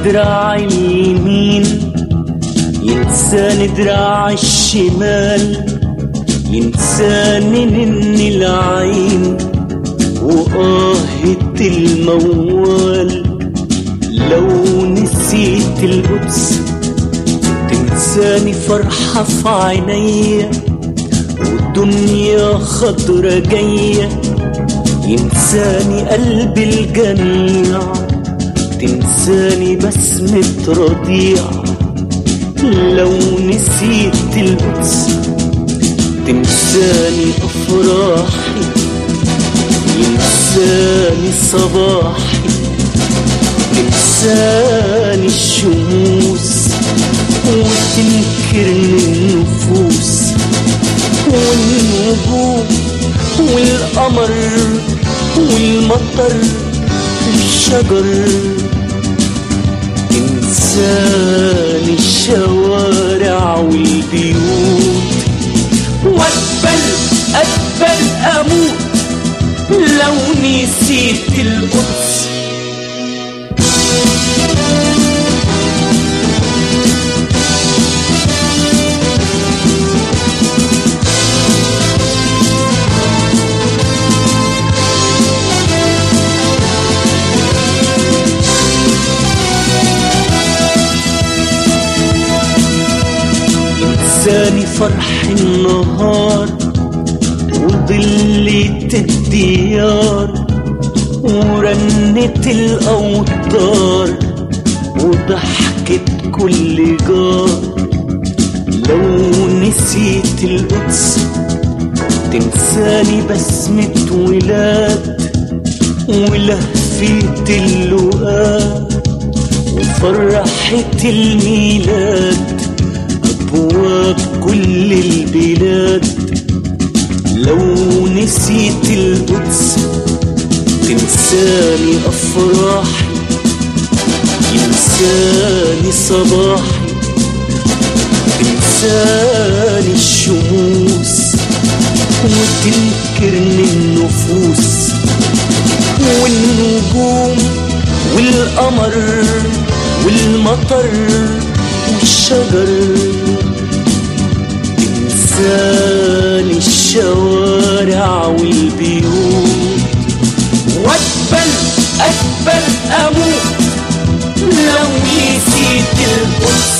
دراع اليمين ينساني دراع الشمال ينساني من العين وآهة الموال لو نسيت القدس تنساني فرحة في عينيا والدنيا خضرة جاية ينساني قلب الجميع تنساني بسمة رضيع لو نسيت القدس تنساني أفراحي ينساني صباحي تنساني الشموس وتنكرني النفوس والنجوم والقمر والمطر الشجر تنساني الشوارع والبيوت وأقبل أقبل أموت لو نسيت القدس انساني فرح النهار وظلة الديار ورنة الأوتار وضحكة كل جار لو نسيت القدس تنساني بسمة ولاد ولهفة اللقاء وفرحة الميلاد أبواب كل البلاد لو نسيت القدس تنساني أفراحي ينساني صباحي تنساني الشموس وتنكرني النفوس والنجوم والقمر والمطر والشجر تنساني الشوارع والبيوت واقبل اقبل اموت لو نسيت القدس